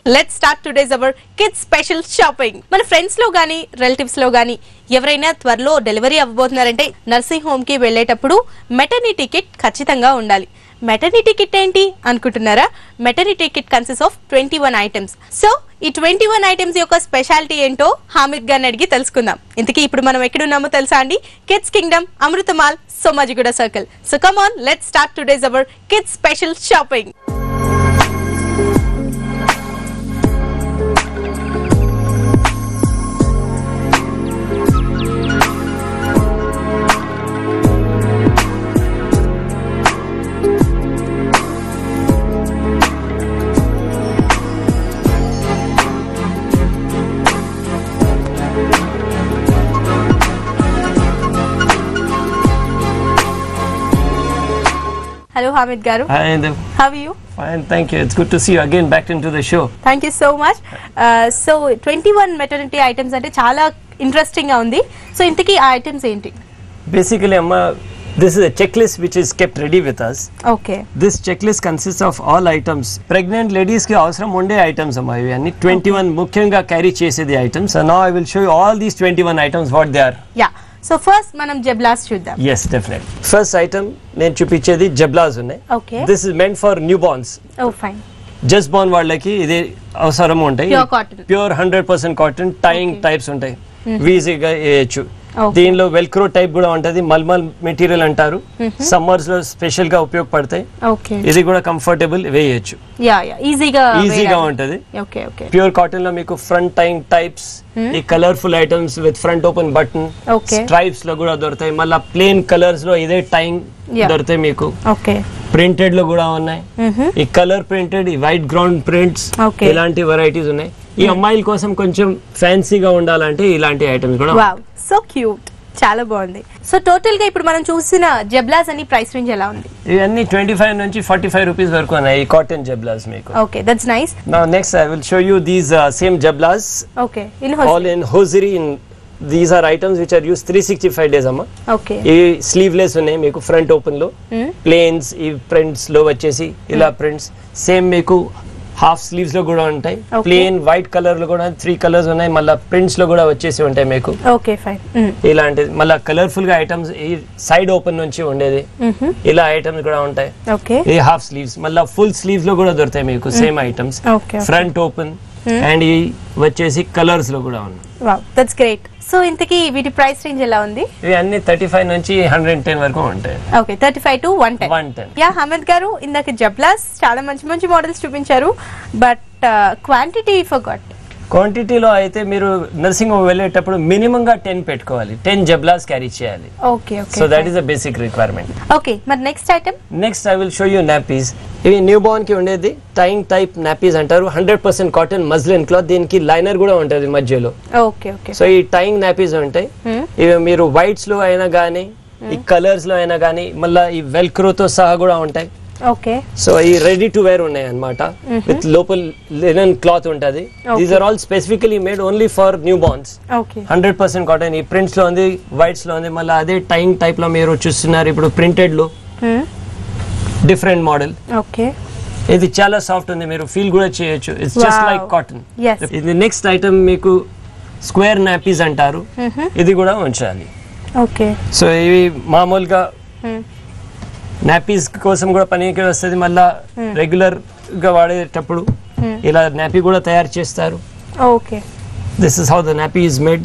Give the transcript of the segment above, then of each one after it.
Let start today's our kids special shopping మన friends లో గానీ రిలేటివ్స్ లో గానీ ఎవరైనా త్వరలో డెలివరీ అవ్వబోతున్నారంటే నర్సింగ్ హోమ్ కి వెళ్ళేటప్పుడు మెటర్నిటీ కిట్ ఖచ్చితంగా ఉండాలి మెటర్నిటీ కిట్ ఏంటి అనుకుంటున్నారా maternity kit consist of twenty one items so ఈ ట్వంటీ వన్ ఐటమ్స్ యొక్క స్పెషాలిటీ ఏంటో హామిద్ గారిని అడిగి తెలుసుకుందాం ఇంతకీ ఇప్పుడు మనం ఎక్కడున్నామో తెలుసా అండి kids kingdom Amrutha Mall Somajiguda circle so come on let start today's our kids special shopping hello Hamid గారు Hi, Dev. హవ్ యూ Fine, thank you. It's good to see you again back into the show. Thank you so much so twenty one maternity items అంటే చాలా interesting గా ఉంది so ఇంతకీ ఆ items ఏంటి Basically, Amma, this is a checklist which is kept ready with us. Okay This checklist consists of all items. Pregnant ladies కి అవసరం ఉండే ఐటమ్స్ అమ్మా ఇవి అన్ని ట్వంటీ వన్ ముఖ్యంగా క్యారీ చేసేది items now I will show you all these twenty one items what they are yeah so first మనం జెబ్లాస్ చూద్దాం ఎస్ డెఫినెట్ ఫస్ట్ ఐటమ్ నేను చూపించేది జబ్లాస్ ఉన్నాయి okay this is meant for newborns oh fine just born వాళ్ళకి ఇది అవసరం ఉంటాయి Pure cotton. Pure hundred percent cotton tying Okay. Types ఉంటాయి ఈజీగా వేయచ్చు Okay. దీనిలో వెల్క్రో టైప్ కూడా ఉంటది మల్మల్ మెటీరియల్ అంటారు సమ్మర్స్ లో స్పెషల్ గా ఉపయోగపడతాయి ఓకే ఇది కూడా కంఫర్టబుల్ వేయచ్చు యా యా ఈజీగా ఈజీగా ఉంటది ఓకే ఓకే ప్యూర్ కాటన్ లో మీకు ఫ్రంట్ టైయింగ్ టైప్స్ ఈ colourful items with front open button Okay. Stripes లో కూడా దొరుకుతాయి మళ్ళీ ప్లేన్ కలర్స్ లో ఇదే టైయింగ్ Yeah. దొరుకుతాయి మీకు ఓకే ప్రింటెడ్ లో కూడా ఉన్నాయి ఈ కలర్ ప్రింటెడ్ ఈ వైట్ గ్రౌండ్ ప్రింట్స్ Okay. ఇలాంటి వెరైటీస్ ఉన్నాయి ఈ అమ్మాయిల కోసం కొంచెం ఫ్యాన్సీగా ఉండాలంటే ఇలాంటి ఐటమ్స్ కూడా వావ్ సో క్యూట్ చాలా బాగుంది సో టోటల్ గా ఇప్పుడు మనం చూసిన జెబ్లాస్ అని ప్రైస్ రేంజ్ ఎలా ఉంది ఇవన్నీ ట్వంటీ ఫైవ్ నుంచి ఫార్టీ ఫైవ్ రూపీస్ వరకు ఉన్నాయి ఈ కాటన్ జబ్లాస్ మీకు ఓకే దట్స్ నైస్ నా next I will show you these same జబ్లాస్ okay in all in hosiery in these are items which are use three sixty five days అమ్మా okay ఇవి sleeveless ఉన్నాయి మీకు ఫ్రంట్ ఓపెన్ లో plains ఈ prints లో వచ్చేసి ఇలా ప్రింట్స్ సేమ్ మీకు హాఫ్ స్లీవ్స్ లో కూడా ఉంటాయి Okay. ప్లేన్ వైట్ కలర్ లో కూడా త్రీ కలర్స్ ఉన్నాయి మళ్ళీ ప్రింట్స్ లో కూడా వచ్చేసి ఉంటాయి మీకు ఓకే ఫైన్ ఇలాంటిది మళ్ళీ కలర్ఫుల్ గా ఐటమ్స్ ఈ సైడ్ ఓపెన్ నుంచి ఉండేది ఇలా ఐటమ్స్ కూడా ఉంటాయి ఓకే ఇది హాఫ్ స్లీవ్స్ మళ్ళీ ఫుల్ స్లీవ్స్ లో కూడా దొరుకుతాయి మీకు same items okay front open and ఈ వచ్చేసి కలర్స్ లో కూడా ఉన్నాయి వావ్ దట్స్ గ్రేట్ సో ఇంతకీ వీటి ప్రైస్ రేంజ్ ఎలా ఉంది ఇవి అన్ని థర్టీ ఫైవ్ నుంచి హండ్రెడ్ టెన్ వరకు ఉంటాయి okay thirty five to one ten one ten yeah Hamid గారు ఇందాక జబ్లాస్ చాలా మంచి మంచి మోడల్స్ చూపించారు బట్ క్వాంటిటీ ఫర్ గట్ క్వాంటిటీలో అయితే మీరు నర్సింగ్ హోమ్ వెళ్ళేటప్పుడు మినిమం గా టెన్ పెట్టుకోవాలి టెన్ జబ్లాస్ క్యారీ చేయాలి okay okay so that is the basic requirement okay మరి next item next I will show you nappies ఇవి న్యూ బార్న్ కి ఉండేది టైంగ్ టైప్ నాపీస్ అంటారు hundred percent cotton muslin cloth దీనికి లైనర్ కూడా ఉంటుంది మధ్యలో ఓకే ఓకే సో ఈ టైంగ్ నాపీస్ ఉంటాయి ఇవి మీరు వైట్స్ లో అయినా కానీ ఈ కలర్స్ లో అయినా కానీ మళ్ళీ ఈ వెల్క్రోతో సహా కూడా ఉంటాయి ఓకే సో ఈ రెడీ టు వేర్ ఉన్నాయి అనమాట విత్ లోపల లినన్ క్లాత్ ఉంటుంది these are all specifically made only for newborns okay hundred percent cotton ఈ ప్రింట్స్ లో ఉంది వైట్స్ లో ఉంది మళ్ళీ అదే టైం టైప్ లో మీరు చూస్తున్నారు ఇప్పుడు ప్రింటెడ్ లో డిఫరెంట్ మోడల్ ఓకే ఇది చాలా సాఫ్ట్ ఉంది మీరు ఫీల్ కూడా చేయొచ్చు it's just Wow. Like cotton Yes. ఇది నెక్స్ట్ ఐటమ్ మీకు స్క్వేర్ నాపీస్ అంటారు ఇది కూడా ఉంచాలి ఓకే సో ఇవి మామూలుగా నాపీస్ కోసం కూడా పనికి వస్తుంది మళ్ళా రెగ్యులర్ గా వాడేటప్పుడు ఇలా నాపీ కూడా తయారు చేస్తారు okay this is how the nappy is made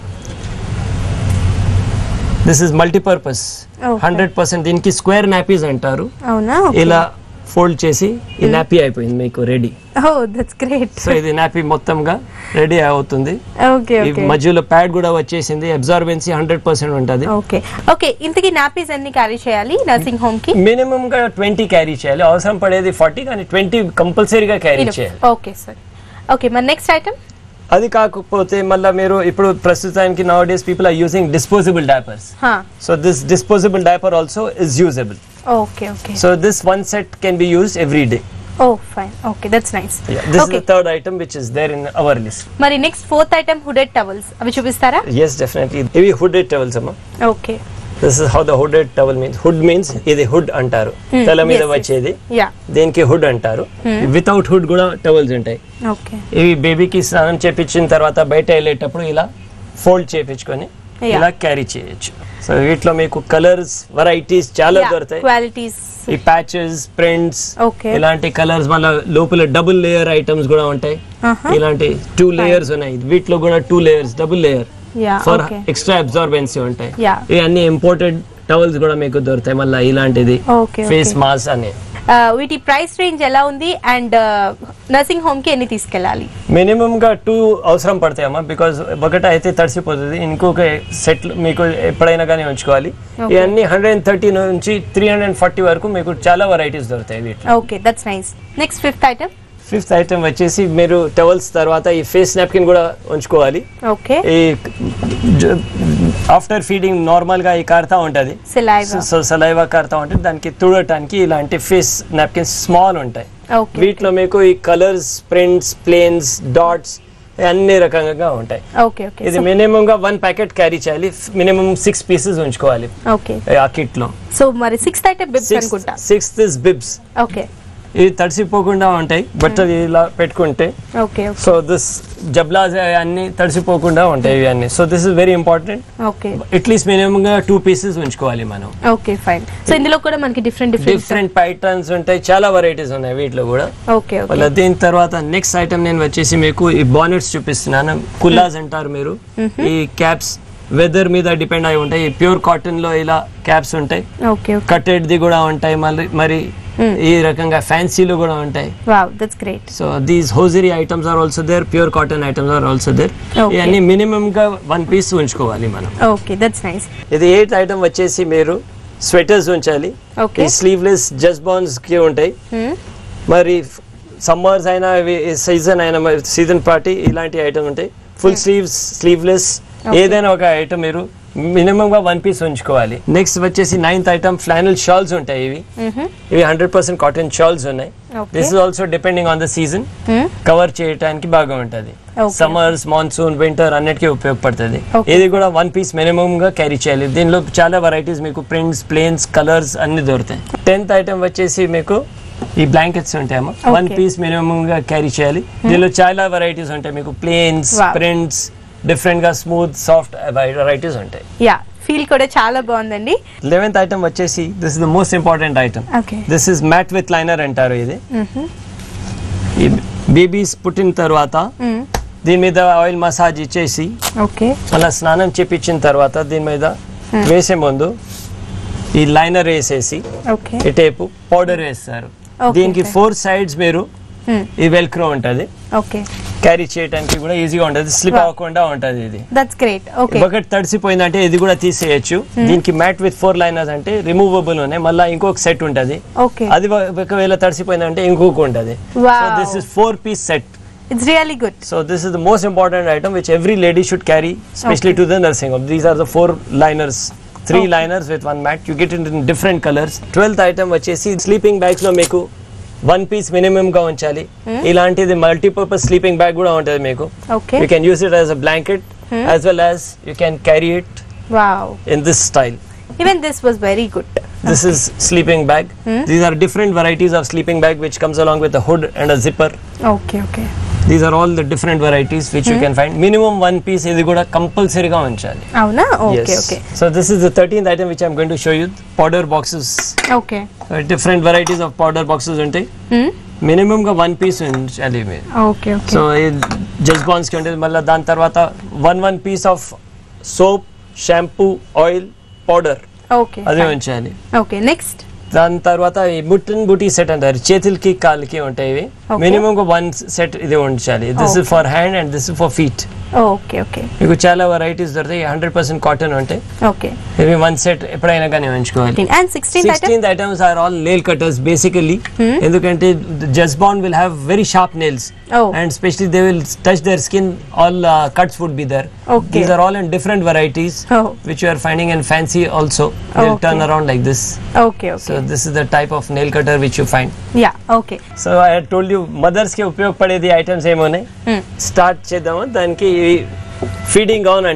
this is multipurpose Okay. Hundred percent దీనికి స్క్వేర్ నాపీస్ అంటారు అవునా ఇలా ఫోల్డ్ చేసి ఈ నాపీ అయిపోయింది మీకు ready oh that's great so ఇది నాపీ మొత్తంగా రెడీ అవుతుంది ఓకే ఈ ఓకే మధ్యలో ప్యాడ్ కూడా వచ్చేసింది అబ్జార్బెన్సీ హండ్రెడ్ పర్సెంట్ ఉంటుంది ఓకే ఓకే ఇంతకీ నాపీస్ ఎన్ని క్యారీ చేయాలి నర్సింగ్ హోమ్ కి మినిమం గా ట్వంటీ క్యారీ చేయాలి అవసరం పడేది ఫార్టీ కానీ ట్వంటీ కంపల్సరీగా క్యారీ చేయాలి ఓకే సార్ ఓకే మరి నెక్స్ట్ ఐటమ్ అది కాకపోతే మళ్ళీ మీరు ఇప్పుడు ప్రస్తుతానికి nowadays people are using disposable diapers so this disposable diaper also is usable okay okay so this one set can be used every day oh fine okay that's nice this is okay the third item which is there in our list మరి next fourth item hooded towels అవి చూపిస్తారా yes definitely ఇవి hooded towels అమ్మా okay this is how the hooded towel means hood means ఇది hood అంటారు Hmm, తల మీద yes, yes. వచ్చేది యా దీనికి హుడ్ అంటారు వితౌట్ హుడ్ కూడా టవల్స్ ఉంటాయి ఓకే ఇవి బేబీకి స్నానం చేపించిన తర్వాత బయట వెళ్ళేటప్పుడు ఇలా ఫోల్డ్ చేపించుకొని Yeah. ఇలా క్యారీ చేయొచ్చు సో వీటిలో మీకు కలర్స్ వెరైటీస్ చాలా దొరుకుతాయి క్వాలిటీస్ ఈ ప్యాచెస్ ప్రింట్స్ Okay. ఇలాంటి కలర్స్ మళ్ళీ లోపల డబుల్ లేయర్ ఐటమ్స్ కూడా ఉంటాయి Uh-huh. ఇలాంటి టూ లేయర్స్ ఉన్నాయి వీటిలో కూడా two layers double layer yeah for okay extra absorbency ఉంటాయి Yeah. ఇవన్నీ ఇంపోర్టెడ్ టవల్స్ కూడా మీకు దొరుకుతాయి మళ్ళీ ఇలాంటిది Okay, ఫేస్ okay. మాస్క్ అని వీటి ప్రైస్ రేంజ్ ఎలా ఉంది అండ్ నర్సింగ్ హోమ్ కి ఎన్ని తీసుకెళ్ళాలి మినిమం గా టూ అవసరం పడతాయి అమ్మా బికాజ్ ఒకటి అయితే తడిసిపోతుంది ఇంకొక సెట్ మీకు ఎప్పుడైనా కానీ ఉంచుకోవాలి Okay. ఇవన్నీ హండ్రెడ్ అండ్ థర్టీ నుంచి త్రీ హండ్రెడ్ అండ్ ఫార్టీ వరకు మీకు చాలా వెరైటీస్ దొరుకుతాయి వీటిలో okay that's nice next fifth item fifth item వచ్చేసి మీరు టవల్స్ తర్వాత ఈ ఫేస్ నాప్కిన్ కూడా ఉంచుకోవాలి ఓకే ఈ ఆఫ్టర్ ఫీడింగ్ నార్మల్ గా ఈ కారుతా ఉంటది సిలైవా సో సలైవా కారుతా ఉంటుంది దానికి తుడటానికి ఇలాంటి ఫేస్ నాప్కిన్స్ స్మాల్ ఉంటాయి ఓకే వీటిలో మీకు ఈ కలర్స్ ప్రింట్స్ ప్లేన్స్ డాట్స్ అన్ని రకంగా ఉంటాయి ఓకే ఓకే ఇది మినిమం గా వన్ ప్యాకెట్ క్యారీ చేయాలి మినిమం సిక్స్ పీసెస్ ఉంచుకోవాలి ఓకే ఆ కిట్ లో సో మరి సిక్స్త్ ఐటమ్ బిబ్స్ అనుకుంటా సిక్స్త్ ఇస్ బిబ్స్ ఓకే ఇవి తడిసిపోకుండా ఉంటాయి బట్టలు ఇలా పెట్టుకుంటే ఓకే సో దిస్ జబ్లాస్ అన్ని తడిసిపోకుండా ఉంటాయి ఇవన్నీ so this is very important okay at least minimum గా టూ పీసెస్ ఉంచుకోవాలి మనం ఓకే ఫైన్ సో ఇందులో కూడా మనకి డిఫరెంట్ డిఫరెంట్ డిఫరెంట్ ప్యాటర్న్స్ ఉంటాయి చాలా వెరైటీస్ ఉన్నాయి వీటిలో కూడా ఓకే ఓకే మళ్ళీ దీని తర్వాత నెక్స్ట్ ఐటమ్ నేను వచ్చేసి మీకు ఈ బానెట్స్ చూపిస్తున్నాను కుల్లాస్ అంటారు మీరు ఈ క్యాప్స్ వెదర్ మీద డిపెండ్ అయి ఉంటాయి ప్యూర్ కాటన్ లో ఇలా క్యాప్స్ ఉంటాయి ఓకే ఓకే కట్టెడ్ ది కూడా ఉంటాయి మళ్ళీ మరి ఈ రకంగా ఫ్యాన్సీలు కూడా ఉంటాయి wow that's great so these hosiery items are also there pure cotton items are also there Okay. ఇవన్నీ మినిమం గా వన్ పీస్ ఉంచుకోవాలి మనం ఓకే దట్స్ నైస్ ఇది ఎయిత్ ఐటమ్ వచ్చేసి మీరు స్వెటర్స్ ఉంచాలి Okay. ఈ స్లీవ్లెస్ జస్ట్ బాన్స్ కి ఉంటాయి మరి సమ్మర్స్ అయినా సీజన్ అయినా సీజన్ పార్టీ ఇలాంటి ఐటమ్ ఉంటాయి ఫుల్ స్లీవ్స్ స్లీవ్లెస్ ఏదైనా ఒక ఐటమ్ మీరు మినిమం గా వన్ పీస్ ఉంచుకోవాలి నెక్స్ట్ వచ్చేసి నైన్త్ ఐటమ్ ఫ్లానల్ షాల్స్ ఉంటాయి ఇవి ఇవి హండ్రెడ్ పర్సెంట్ కాటన్ షాల్స్ ఉన్నాయి Okay. This is also depending on the season cover చేయడానికి బాగా ఉంటుంది Okay. సమ్మర్స్ మాన్సూన్ వింటర్ అన్నిటికీ ఉపయోగపడుతుంది Okay. ఇది కూడా వన్ పీస్ మినిమం గా క్యారీ చేయాలి దీనిలో చాలా వెరైటీస్ మీకు ప్రింట్స్ ప్లేన్స్ కలర్స్ అన్ని దొరుకుతాయి టెన్త్ ఐటమ్ వచ్చేసి మీకు ఈ బ్లాంకెట్స్ ఉంటాయమ్మా వన్ Okay. పీస్ మినిమం గా క్యారీ చేయాలి దీనిలో చాలా వెరైటీస్ ఉంటాయి మీకు ప్లేన్స్ Wow. ప్రింట్స్ డిఫరెంట్ గా స్మూత్ సాఫ్ట్ వెరైటీస్ ఉంటాయి యా ఫీల్ కూడా చాలా బాగుందండి లెవెన్త్ ఐటమ్ వచ్చేసి this is the most important item okay this is mat with liner అంటారు ఇది ఈ బేబీస్ పుట్టిన తర్వాత దీని మీద ఆయిల్ మసాజ్ ఇచ్చేసి ఓకే అలా స్నానం చేపించిన తర్వాత దీని మీద వేసే ముందు ఈ లైనర్ వేసేసి ఓకే ఈ టేపు పౌడర్ వేస్తారు Okay, దీనికి okay. ఫోర్ సైడ్స్ మీరు ఈ వెల్క్రో ఉంటుంది ఓకే క్యారీ చేయడానికి కూడా ఈజీగా ఉంటుంది స్లిప్ Wow. అవ్వకుండా ఉంటుంది ఇది దట్స్ గ్రేట్ ఓకే ఒకటి తడిసిపోయిందంటే ఇది కూడా తీసేయచ్చు దీనికి మ్యాట్ విత్ ఫోర్ లైనర్స్ అంటే రిమూవబుల్ ఉన్నాయి మళ్ళీ ఇంకొక సెట్ ఉంటుంది ఓకే అది ఒక- ఒకవేళ తడిసిపోయిందంటే ఇంకొక ఉంటుంది Wow. So this is four piece set it's really good So this is the most important item which every lady should carry, especially Okay. to the nursing home. These are the four liners, three Okay. liners with one mat. You get it in different colors. Twelfth item వచ్చేసి sleeping bags లో మీకు one piece minimum గా ఉంచాలి ఇలాంటిది multipurpose sleeping bag కూడా ఉంటుంది మీకు okay you can use it as a blanket as well as you can carry it wow in this style even this was very good This is sleeping bag. These are different varieties of sleeping bag which comes along with a hood and a zipper. Okay okay These are all the different varieties which you can find. Minimum one piece ఇది కూడా కంపల్సరీగా ఉంచాలి అవునా okay Yes. Okay So this is the 13th item which I'm going to show you. Powder boxes. Okay Uh, different varieties of powder boxes ఉంటాయి minimum గా one piece ఉంచాలి మీరు okay okay so just borns కి ఉంటుంది మళ్ళీ దాని తర్వాత one one piece of soap shampoo oil powder okay అది ఉంచాలి ఓకే నెక్స్ట్ దాని తర్వాత ఈ బుట్టన్ బుటీ సెట్ అంటారు చేతులకి కాళ్ళకి ఉంటాయి ఇవి Okay. మినిమం వన్ సెట్ ఇది ఉంచాలి this is for hand and this is for feet okay okay మీకు చాలా వెరైటీస్ దొరుకుతాయి హండ్రెడ్ పర్సెంట్ కాటన్ ఉంటాయి ఓకే ఇవి వన్ సెట్ ఎప్పుడైనా కానీ ఉంచుకోవాలి and sixteen item sixteenth items are all nail cutters basically ఎందుకంటే just bond will have very sharp nails Oh. And specially they will touch their skin all cuts would be there Okay. These are all in different varieties Oh. Which you are finding in fancy also they Okay. Turn around like this okay so okay this is the type of nail cutter which you find yeah okay so I told you mothers కి ఉపయోగపడేది items ఏమున్నాయి start చేద్దాము దానికి feeding on అంటారు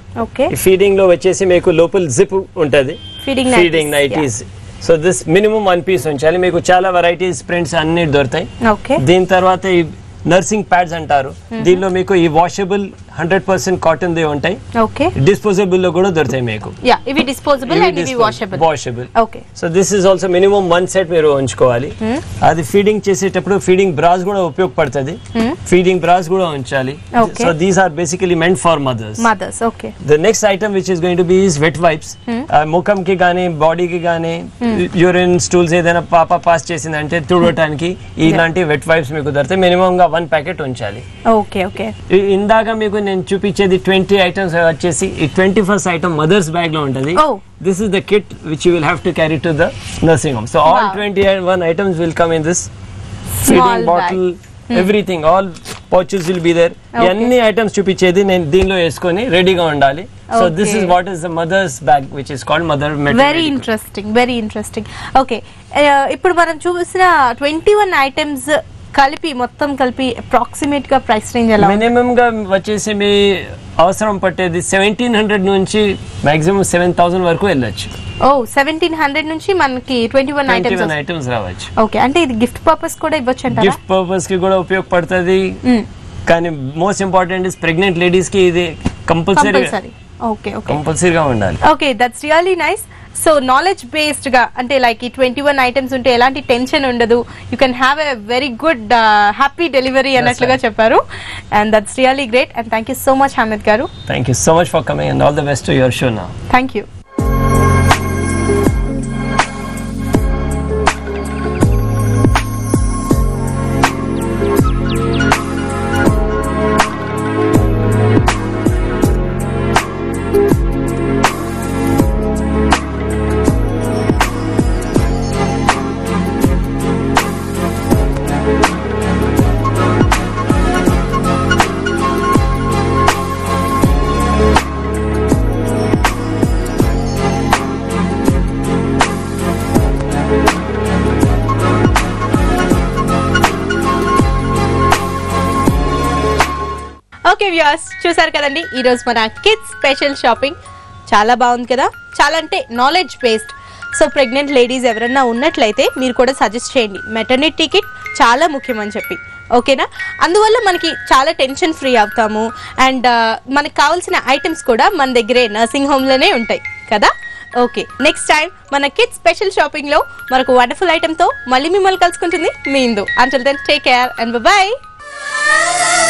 okay ఈ feeding లో వచ్చేసి మీకు లోపల జిప్ ఉంటది feeding feeding nighties so this minimum one piece ఉంచాలి మీకు చాలా వెరైటీస్ ప్రింట్స్ అన్ని దొరుకుతాయి ఓకే దీని తర్వాత ఈ నర్సింగ్ ప్యాడ్స్ అంటారు దీనిలో మీకు ఈ వాషబుల్ హండ్రెడ్ పర్సెంట్ కాటన్ దే ఉంటాయి ఓకే డిస్పోజబుల్ లో కూడా దొరుకుతాయి మీకు యా ఇవి డిస్పోజబుల్ అండ్ ఇవి washable washable okay so this is also minimum one set మీరు ఉంచుకోవాలి అది ఫీడింగ్ చేసేటప్పుడు ఫీడింగ్ బ్రాస్ కూడా ఉపయోగపడుతుంది ఫీడింగ్ బ్రాస్ కూడా ఉంచాలి Okay. So these are basically meant for mothers mothers okay the next item which is going to be is wet wipes ముఖంకి కానీ బాడీకి కానీ యూరిన్ స్టూల్స్ ఏదైనా పాప పాస్ చేసిందంటే తుడవటానికి ఇలాంటి వెట్ వైప్స్ మీకు దొరుకుతాయి మినిమం గా వన్ ప్యాకెట్ ఉంచాలి ఓకే ఓకే ఈ- ఇందాక మీకు నేను చూపించేది ట్వంటీ ఐటమ్స్ వచ్చేసి ఈ twenty first item mothers bag లో ఉంటుంది Oh. This is the kit which you will have to carry to the nursing home so all Wow. Twenty one items will come in this Small feeding bottle everything all pouches will be there Okay. అన్ని items చూపించేది నేను దీనిలో వేసుకొని రెడీగా ఉండాలి so this Okay. Is what is the mothers bag which is called mother very interesting very interesting okay ఇప్పుడు మనం చూసిన ట్వంటీ వన్ ఐటమ్స్ కలిపి మొత్తం కలిపి అప్రాక్సిమేట్ గా ప్రైస్ రేంజ్ ఎలా ఉంది? మినిమం గా వచ్చేసి మీ అవసరం పట్టేది సెవెంటీన్ హండ్రెడ్ నుంచి మాక్సిమం సెవెన్ థౌసండ్ వరకు వెళ్ళొచ్చు ఓ సెవెంటీన్ హండ్రెడ్ నుంచి మనకి twenty one twenty one items items రావచ్చు ఓకే అంటే ఇది గిఫ్ట్ పర్పస్ కూడా ఇవ్వచ్చు అంటారా గిఫ్ట్ పర్పస్ కి కూడా ఉపయోగపడుతుంది Mm. కానీ most important is pregnant ladies కి ఇది కంపల్సరీ కంపల్సరీ ఓకే ఓకే కంపల్సరీగా ఉండాలి okay that's really nice so knowledge based గా అంటే లైక్ ఈ ట్వంటీ వన్ ఐటమ్స్ ఉంటే ఎలాంటి టెన్షన్ ఉండదు you can have a very good happy delivery అన్నట్లుగా చెప్పారు and that's really great and thank you so much Hameed గారు thank you so much for coming and all the best to your show నా thank you okay views చూసారు కదండి ఈ రోజు మన kids special shopping చాలా బాగుంది కదా చాలా అంటే knowledge based so pregnant ladies ఎవరన్నా ఉన్నట్లయితే మీరు కూడా సజెస్ట్ చేయండి మెటర్నిటీ కిట్ చాలా ముఖ్యమని చెప్పి ఓకేనా అందువల్ల మనకి చాలా టెన్షన్ ఫ్రీ అవుతాము అండ్ మనకి కావాల్సిన ఐటమ్స్ కూడా మన దగ్గరే నర్సింగ్ హోమ్లోనే ఉంటాయి కదా ఓకే నెక్స్ట్ టైం మన కిడ్స్ స్పెషల్ షాపింగ్లో మనకు వండర్ఫుల్ ఐటెంతో మళ్ళీ మిమ్మల్ని కలుసుకుంటుంది మీ Indu until then take care and bye